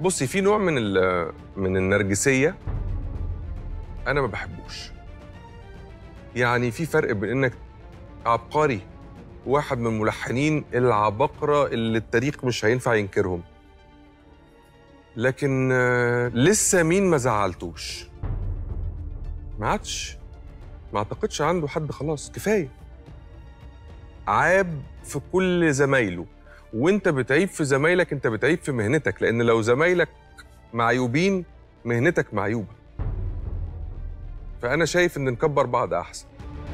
بصي في نوع من ال- من النرجسيه انا ما بحبوش يعني في فرق بين انك عبقري واحد من الملحنين العباقره اللي التاريخ مش هينفع ينكرهم لكن آه، لسه مين ما زعلتوش ما عادش ما اعتقدش عنده حد خلاص كفايه عاب في كل زمايله وانت بتعيب في زمايلك انت بتعيب في مهنتك لان لو زمايلك معيوبين مهنتك معيوبه فانا شايف ان نكبر بعض احسن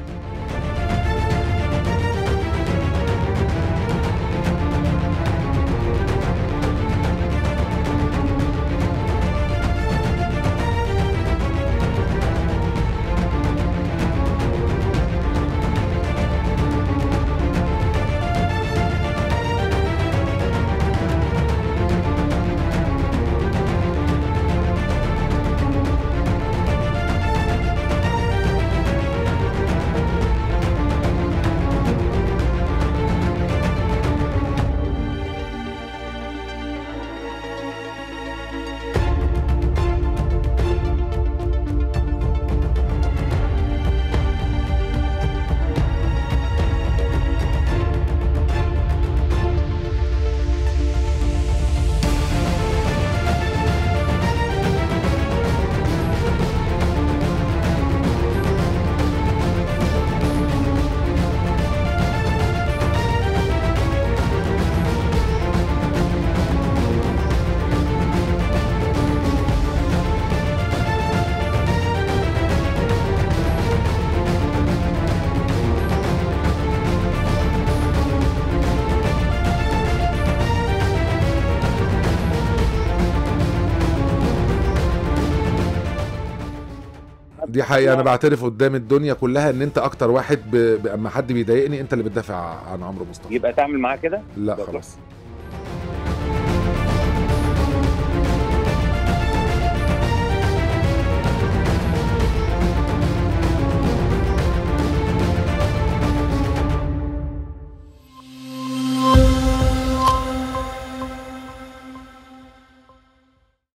دي حقيقه انا بعترف قدام الدنيا كلها ان انت اكتر واحد ب... ب- اما حد بيضايقني انت اللي بتدافع عن عمرو مصطفى يبقى تعمل معاه كده لا ده خلاص